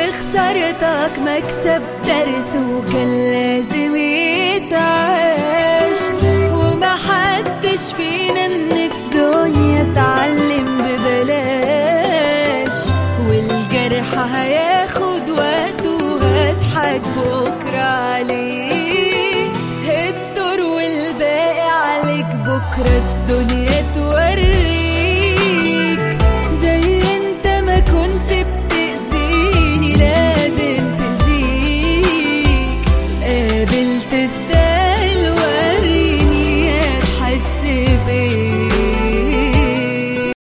وخسارتك مكسب درس وكان لازم يتعاش ومحدش فينا من الدنيا اتعلم ببلاش والجرح هياخد وقته وهضحك بكرة عليه الدور والباقي عليك بكرة الدنيا توريك